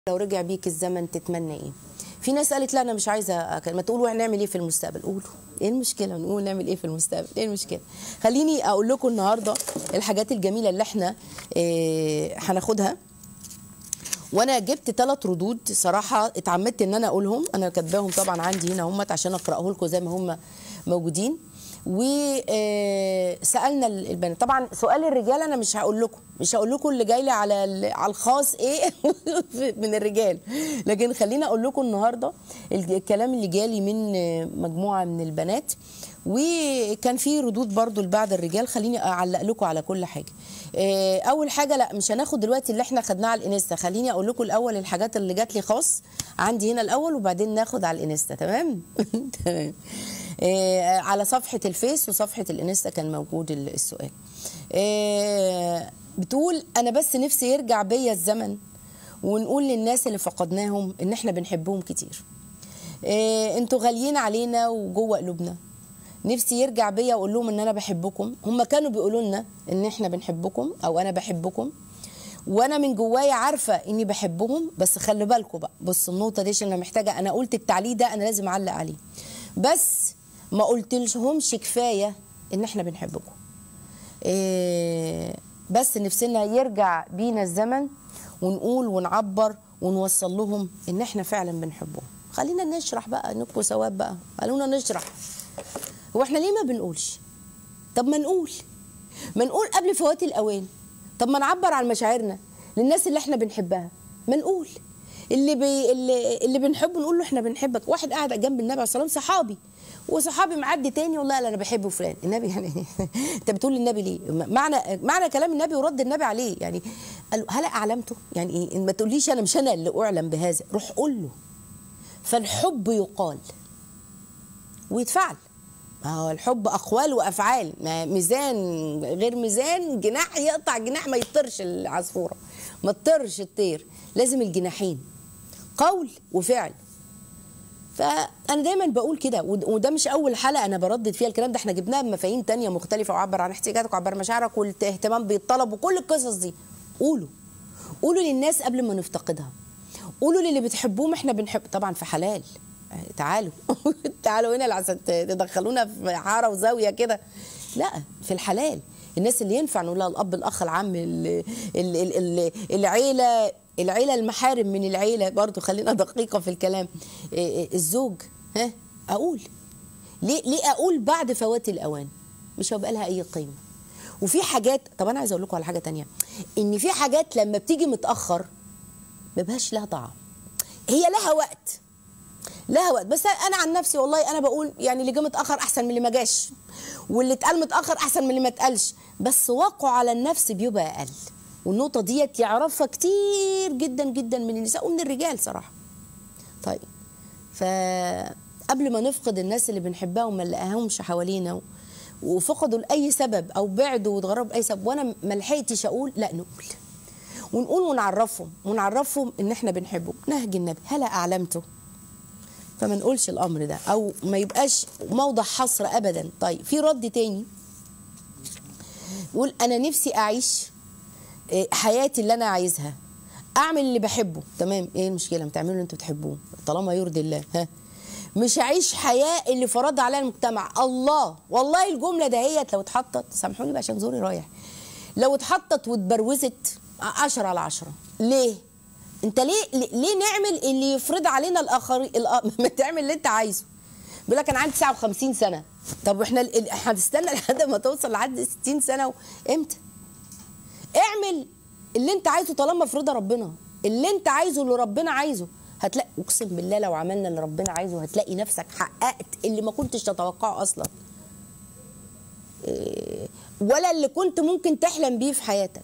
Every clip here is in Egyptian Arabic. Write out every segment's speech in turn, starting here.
لو رجع بيك الزمن تتمنى ايه في ناس قالت لا انا مش عايزه أكل. ما تقولوا هنعمل ايه في المستقبل قولوا ايه المشكله نقول نعمل ايه في المستقبل ايه المشكله خليني اقول لكم النهارده الحاجات الجميله اللي احنا إيه هناخدها وانا جبت ثلاث ردود صراحه اتعمدت ان انا اقولهم انا كاتباهم طبعا عندي هنا هم عشان اقراه لكم زي ما هم موجودين وسالنا البنات طبعا سؤال الرجال انا مش هقول لكم مش هقول لكم اللي جاي لي على ال- على الخاص ايه من الرجال لكن خليني اقول لكم النهارده الكلام اللي جالي من مجموعه من البنات وكان في ردود برضو لبعض الرجال خليني اعلق لكم على كل حاجه آه، اول حاجه لا مش هناخد دلوقتي اللي احنا خدناه على الانستا خليني اقول لكم الاول الحاجات اللي جات لي خاص عندي هنا الاول وبعدين ناخد على الانستا تمام تمام آه، على صفحه الفيس وصفحه الانستا كان موجود ال- السؤال آه، بتقول انا بس نفسي يرجع بيا الزمن ونقول للناس اللي فقدناهم ان احنا بنحبهم كتير إيه انتوا غاليين علينا وجوه قلوبنا نفسي يرجع بيا واقول لهم ان انا بحبكم هم كانوا بيقولوا لنا ان احنا بنحبكم او انا بحبكم وانا من جوايا عارفه اني بحبهم بس خلي بالكم بقى بص النقطه دي عشان انا محتاجه انا قلت التعليق ده انا لازم اعلق عليه بس ما قلتلهمش كفايه ان احنا بنحبكم إيه بس نفسنا يرجع بينا الزمن ونقول ونعبر ونوصل لهم ان احنا فعلا بنحبهم خلينا نشرح بقى نكبوا ثواب بقى خلونا نشرح هو احنا ليه ما بنقولش طب ما نقول ما نقول قبل فوات الاوان طب ما نعبر عن مشاعرنا للناس اللي احنا بنحبها ما نقول اللي بي اللي, اللي بنحبه نقول له احنا بنحبك واحد قاعد جنب النبي عليه الصلاه والسلام صحابي وصحابي معدي تاني والله لا انا بحب فلان النبي يعني انت بتقول للنبي ليه معنى معنى كلام النبي ورد النبي عليه يعني قال له هل اعلمته يعني ايه ما تقوليش انا مش انا اللي اعلم بهذا روح قول له فالحب يقال ويتفعل ما هو الحب اقوال وافعال ما ميزان غير ميزان جناح يقطع جناح ما يطرش العصفوره ما تطرش الطير لازم الجناحين قول وفعل فانا دايما بقول كده ود- وده مش اول حلقه انا بردد فيها الكلام ده احنا جبناها بمفاهيم تانية مختلفه وعبر عن احتياجاتك وعبر مشاعرك والاهتمام بالطلب وكل القصص دي قولوا قولوا للناس قبل ما نفتقدها قولوا للي بتحبوهم احنا بنحب طبعا في حلال تعالوا تعالوا هنا عشان تدخلونا في حاره وزاويه كده لا في الحلال الناس اللي ينفع نقول لها الاب الاخ العم ال ال ال ال العيله العيله المحارم من العيله برضو خلينا دقيقه في الكلام إيه إيه الزوج ها اقول ليه ليه اقول بعد فوات الاوان مش هيبقى لها اي قيمه وفي حاجات طب انا عايزه اقول لكم على حاجه تانية ان في حاجات لما بتيجي متاخر ما بقاش لها طعم هي لها وقت لها وقت بس انا عن نفسي والله انا بقول يعني اللي جه متاخر احسن من اللي ما جاش واللي اتقال متاخر احسن من اللي ما اتقالش بس وقعه على النفس بيبقى اقل والنقطه ديت يعرفها كتير جدا جدا من النساء ومن الرجال صراحه طيب فقبل ما نفقد الناس اللي بنحبها وما نلاقيهمش حوالينا و- وفقدوا لاي سبب او بعدوا واتغربوا باي سبب وانا ما لحقتش اقول لا نقول ونقول ونعرفهم ونعرفهم ان احنا بنحبه نهج النبي هلا اعلمته فما نقولش الامر ده او ما يبقاش موضع حصر ابدا طيب في رد تاني يقول انا نفسي اعيش إيه، حياتي اللي انا عايزها اعمل اللي بحبه تمام ايه المشكله ما تعملوا اللي انتوا بتحبوه طالما يرضي الله ها مش هعيش حياه اللي فرضها عليها المجتمع الله والله الجمله دهيت لو اتحطت سامحوني بقى عشان زوري رايح لو اتحطت واتبروزت عشرة على عشرة ليه انت ليه ليه نعمل اللي يفرض علينا الاخرين الآ- ما تعمل اللي انت عايزه بيقول لك انا عندي 59 سنه طب واحنا ال- ال- هتستنى لحد ما توصل لحد 60 سنه و... امتى اعمل اللي انت عايزه طالما في رضا ربنا اللي انت عايزه اللي ربنا عايزه هتلاقي اقسم بالله لو عملنا اللي ربنا عايزه هتلاقي نفسك حققت اللي ما كنتش تتوقعه اصلا إيه، ولا اللي كنت ممكن تحلم بيه في حياتك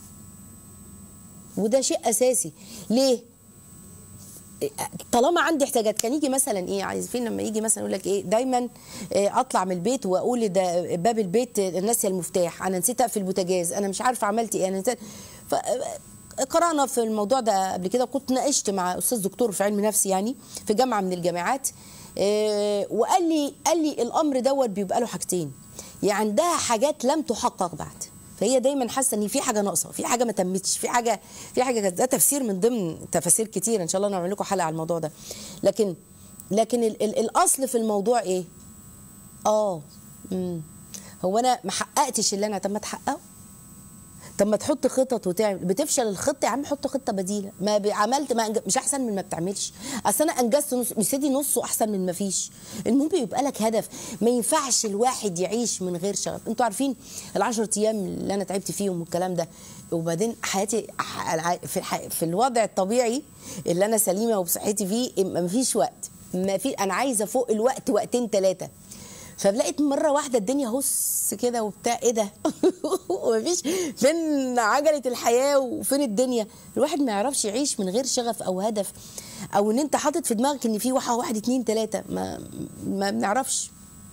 وده شيء اساسي ليه طالما عندي احتياجات كان يجي مثلا ايه عايزين لما يجي مثلا يقول لك ايه دايما إيه اطلع من البيت واقول ده باب البيت ناسيه المفتاح انا نسيت اقفل البوتاجاز انا مش عارفه عملت ايه انا نسيت ف قرانا في الموضوع ده قبل كده كنت ناقشت مع استاذ دكتور في علم نفس يعني في جامعه من الجامعات إيه وقال لي قال لي الامر دوت بيبقى له حاجتين يعني عندها حاجات لم تحقق بعد فهي دايما حاسه ان في حاجه ناقصه في حاجه ما تمتش في حاجه في حاجه ده تفسير من ضمن تفاسير كتير ان شاء الله نعمل لكم حلقه على الموضوع ده لكن لكن ال ال الاصل في الموضوع ايه اه امم هو انا ما حققتش اللي انا طب ما تحققه طب ما تحط خطط وتعمل بتفشل الخطه يا عم حط خطه بديله ما ب- عملت ما أنج... مش احسن من ما بتعملش اصل انا انجزت نص مش سيدي نصه احسن من ما فيش المهم يبقى لك هدف ما ينفعش الواحد يعيش من غير شغف انتوا عارفين العشر ايام اللي انا تعبت فيهم والكلام ده وبعدين حياتي ح- في الح... في الوضع الطبيعي اللي انا سليمه وبصحتي فيه ما فيش وقت ما في انا عايزه فوق الوقت وقتين ثلاثه فلقيت مره واحده الدنيا هس كده وبتاع ايه ده ومفيش فين عجله الحياه وفين الدنيا الواحد ما يعرفش يعيش من غير شغف او هدف او ان انت حاطط في دماغك ان في واحد واحد اتنين تلاته ما ما بنعرفش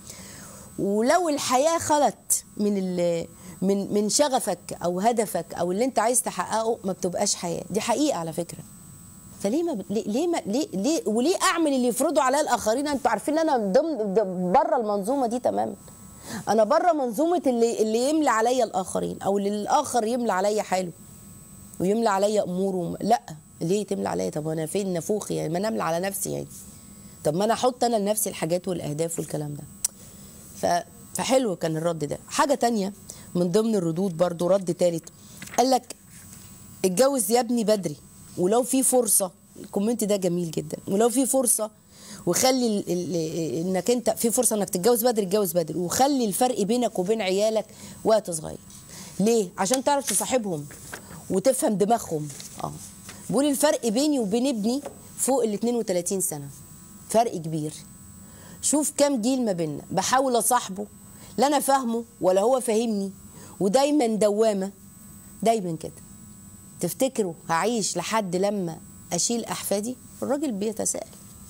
ولو الحياه خلت من ال من من شغفك او هدفك او اللي انت عايز تحققه ما بتبقاش حياه دي حقيقه على فكره فليه ما ب... ليه ليه ما... ليه ليه وليه اعمل اللي يفرضوا عليا الاخرين انتوا عارفين ان انا ضمن بره المنظومه دي تماما انا بره منظومه اللي اللي يملى عليا الاخرين او اللي الاخر يملى عليا حاله ويملى عليا اموره لا ليه تملى عليا طب انا فين نفوخي يعني ما انا املى على نفسي يعني طب ما انا احط انا لنفسي الحاجات والاهداف والكلام ده ف... فحلو كان الرد ده حاجه تانية من ضمن الردود برضو رد تالت قال لك اتجوز يا ابني بدري ولو في فرصه الكومنت ده جميل جدا ولو في فرصه وخلي ال ال انك انت في فرصه انك تتجوز بدري اتجوز بدري وخلي الفرق بينك وبين عيالك وقت صغير ليه عشان تعرف تصاحبهم وتفهم دماغهم اه بقول الفرق بيني وبين ابني فوق ال 32 سنه فرق كبير شوف كام جيل ما بيننا بحاول اصاحبه لا انا فاهمه ولا هو فاهمني ودايما دوامه دايما كده تفتكروا هعيش لحد لما اشيل احفادي الراجل بيتساءل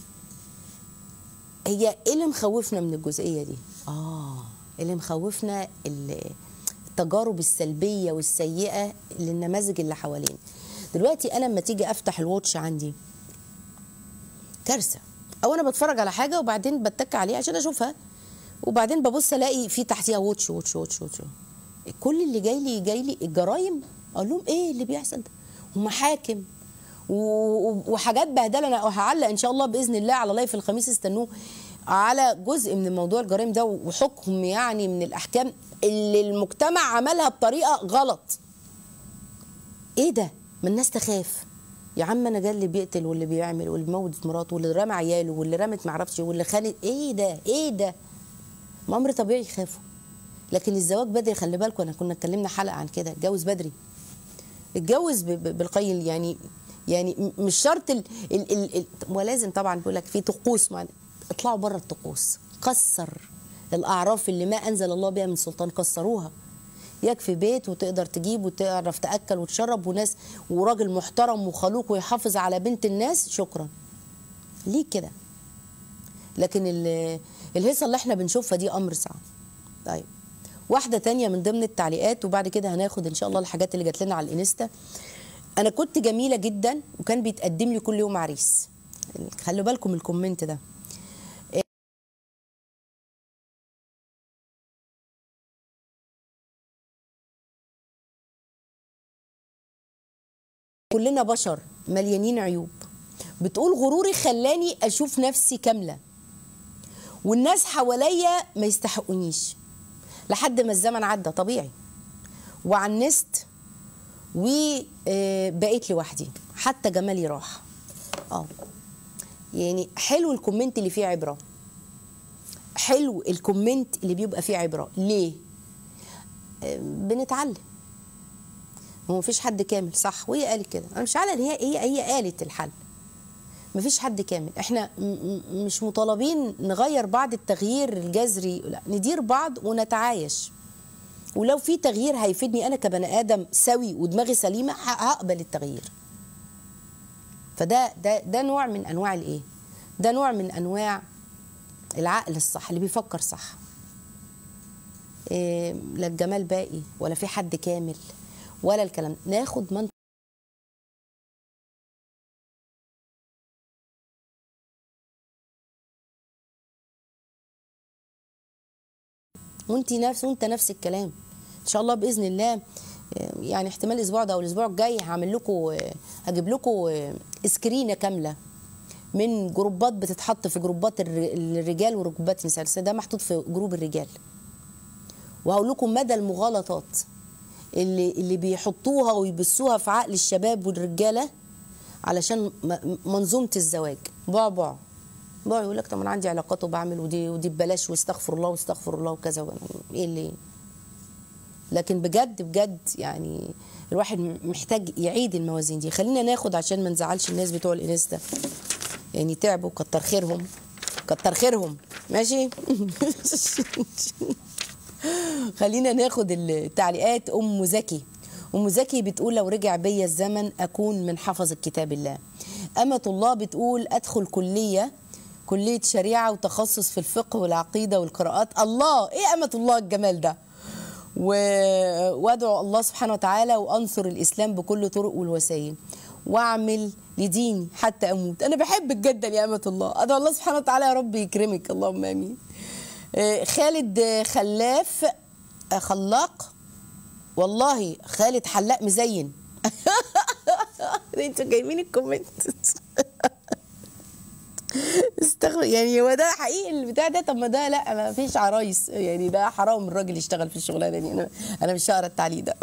هي ايه اللي مخوفنا من الجزئيه دي اه اللي مخوفنا ال- التجارب السلبيه والسيئه للنماذج اللي حوالينا دلوقتي انا لما تيجي افتح الواتش عندي كارثه او انا بتفرج على حاجه وبعدين بتك عليها عشان اشوفها وبعدين ببص الاقي في تحتيها واتش واتش واتش واتش كل اللي جاي لي جاي لي الجرايم اقول لهم ايه اللي بيحصل ده ومحاكم و- و- وحاجات بهدله انا هعلق ان شاء الله باذن الله على لايف الخميس استنوه على جزء من موضوع الجرائم ده وحكم يعني من الاحكام اللي المجتمع عملها بطريقه غلط ايه ده ما الناس تخاف يا عم انا جاي اللي بيقتل واللي بيعمل واللي بيموت مراته واللي رمى عياله واللي رمت معرفش واللي خانت ايه ده ايه ده ما امر طبيعي يخافوا لكن الزواج بدري خلي بالكم انا كنا اتكلمنا حلقه عن كده اتجوز بدري اتجوز ب- ب- بالقيل يعني يعني م- مش شرط ال ال ال ال ولازم طبعا بيقول لك في طقوس معينة. اطلعوا بره الطقوس كسر الاعراف اللي ما انزل الله بها من سلطان كسروها يكفي بيت وتقدر تجيب وتعرف تاكل وتشرب وناس وراجل محترم وخلوق ويحافظ على بنت الناس شكرا ليه كده لكن ال- الهيصه اللي احنا بنشوفها دي امر صعب طيب واحده تانية من ضمن التعليقات وبعد كده هناخد ان شاء الله الحاجات اللي جات لنا على الانستا انا كنت جميله جدا وكان بيتقدم لي كل يوم عريس خلوا بالكم من الكومنت ده كلنا بشر مليانين عيوب بتقول غروري خلاني اشوف نفسي كامله والناس حواليا ما يستحقونيش لحد ما الزمن عدى طبيعي وعنست وبقيت لوحدي حتى جمالي راح اه يعني حلو الكومنت اللي فيه عبره حلو الكومنت اللي بيبقى فيه عبره ليه آه، بنتعلم هو مفيش حد كامل صح وهي قالت كده انا مش عارفه ان هي هي هي قالت الحل مفيش حد كامل احنا م- م- مش مطالبين نغير بعض التغيير الجذري لا ندير بعض ونتعايش ولو في تغيير هيفيدني انا كبني ادم سوي ودماغي سليمه ه- هقبل التغيير فده ده ده نوع من انواع الايه ده نوع من انواع العقل الصح اللي بيفكر صح إيه لا الجمال باقي ولا في حد كامل ولا الكلام ناخد من وانت نفس وانت نفس الكلام ان شاء الله باذن الله آه، يعني احتمال الاسبوع ده او الاسبوع الجاي هعمل لكم آه، هجيب لكم آه، سكرينه كامله من جروبات بتتحط في جروبات الر- الرجال وجروبات النساء بس ده محطوط في جروب الرجال وهقول لكم مدى المغالطات اللي اللي بيحطوها ويبثوها في عقل الشباب والرجاله علشان م- منظومه الزواج بعبع بعبع يقول لك طب انا عندي علاقات وبعمل ودي ودي ببلاش واستغفر الله واستغفر الله وكذا و- ايه اللي لكن بجد بجد يعني الواحد م- محتاج يعيد الموازين دي خلينا ناخد عشان ما نزعلش الناس بتوع الانستا يعني تعبوا كتر خيرهم كتر خيرهم ماشي خلينا ناخد التعليقات ام زكي ام زكي بتقول لو رجع بيا الزمن اكون من حفظ كتاب الله امة الله بتقول ادخل كليه كليه شريعه وتخصص في الفقه والعقيده والقراءات الله ايه امة الله الجمال ده و... وادعو الله سبحانه وتعالى وانصر الاسلام بكل طرق والوسائل واعمل لديني حتى اموت انا بحبك جدا يا امه الله ادعو الله سبحانه وتعالى يا رب يكرمك اللهم امين آه، خالد آه، خلاف آه، خلاق والله خالد حلاق مزين انتوا جايبين الكومنت استغفر يعني هو ده حقيقي البتاع ده طب ما ده لا ما فيش عرايس يعني ده حرام الراجل يشتغل في الشغلانه دي انا انا مش هقرا التعليق ده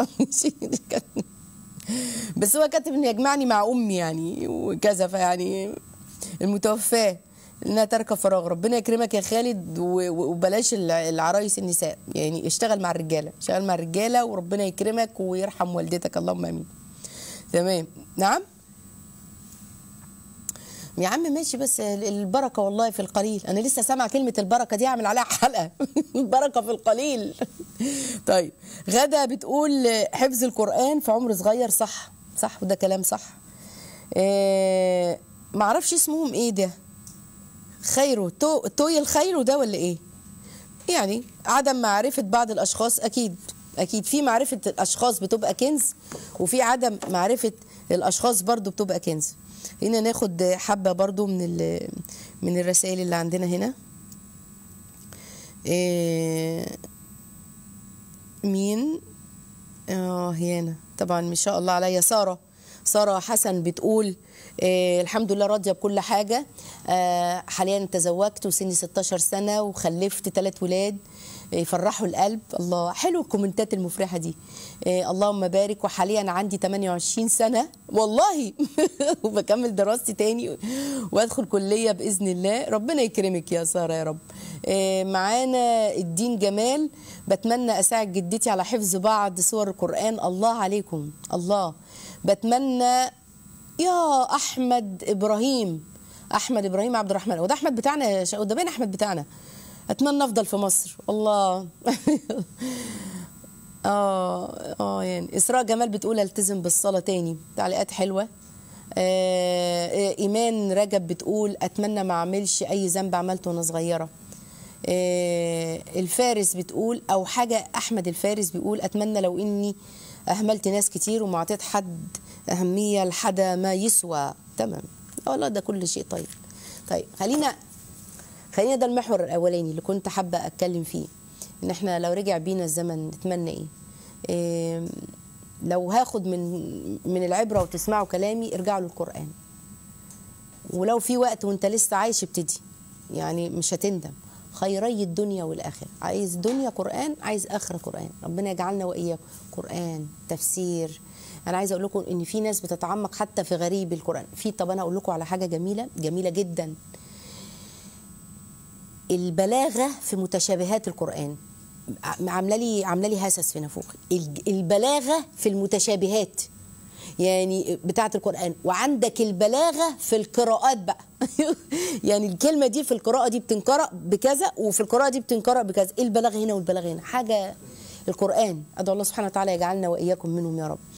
بس هو كاتب انه يجمعني مع امي يعني وكذا فيعني المتوفاه انها ترك فراغ ربنا يكرمك يا خالد و- و- وبلاش الع- العرايس النساء يعني اشتغل مع الرجاله اشتغل مع الرجاله وربنا يكرمك ويرحم والدتك اللهم امين تمام نعم يا عم ماشي بس البركه والله في القليل انا لسه سامع كلمه البركه دي اعمل عليها حلقه البركه في القليل طيب غدا بتقول حفظ القران في عمر صغير صح صح وده كلام صح إيه معرفش اسمهم ايه ده خيره تو توي الخير ده ولا ايه يعني عدم معرفة بعض الأشخاص أكيد أكيد في معرفة الأشخاص بتبقى كنز وفي عدم معرفة الأشخاص برضو بتبقى كنز هنا ناخد حبة برضو من ال- من الرسائل اللي عندنا هنا إيه مين اه هيانا طبعا ما شاء الله عليا ساره ساره حسن بتقول آه الحمد لله راضيه بكل حاجه آه حاليا تزوجت وسني 16 سنه وخلفت ثلاث ولاد آه، يفرحوا القلب الله حلو الكومنتات المفرحه دي آه اللهم بارك وحاليا عندي 28 سنه والله وبكمل دراستي تاني وادخل كليه باذن الله ربنا يكرمك يا ساره يا رب آه، معانا الدين جمال بتمنى اساعد جدتي على حفظ بعض سور القران الله عليكم الله بتمنى يا احمد ابراهيم احمد ابراهيم عبد الرحمن وده احمد بتاعنا يا شا- وده بين احمد بتاعنا اتمنى افضل في مصر الله اه اه يعني اسراء جمال بتقول التزم بالصلاه تاني تعليقات حلوه آه آه، ايمان رجب بتقول اتمنى ما اعملش اي ذنب عملته وانا صغيره آه الفارس بتقول او حاجه احمد الفارس بيقول اتمنى لو اني اهملت ناس كتير وما اعطيت حد اهميه لحدا ما يسوى تمام والله ده كل شيء طيب طيب خلينا خلينا ده المحور الاولاني اللي كنت حابه اتكلم فيه ان احنا لو رجع بينا الزمن نتمنى ايه, إيه لو هاخد من من العبره وتسمعوا كلامي ارجعوا للقران ولو في وقت وانت لسه عايش ابتدي يعني مش هتندم خيري الدنيا والاخره عايز دنيا قران عايز اخره قران ربنا يجعلنا واياكم قران تفسير انا عايزه اقول لكم ان في ناس بتتعمق حتى في غريب القران في طب انا اقول لكم على حاجه جميله جميله جدا البلاغه في متشابهات القران عامله لي عامله لي هسس في نافوخي الج- البلاغه في المتشابهات يعني بتاعه القران وعندك البلاغه في القراءات بقى يعني الكلمه دي في القراءه دي بتنقرأ بكذا وفي القراءه دي بتنقرأ بكذا ايه البلاغ هنا والبلاغ هنا حاجه القران ادعو الله سبحانه وتعالى يجعلنا واياكم منهم يا رب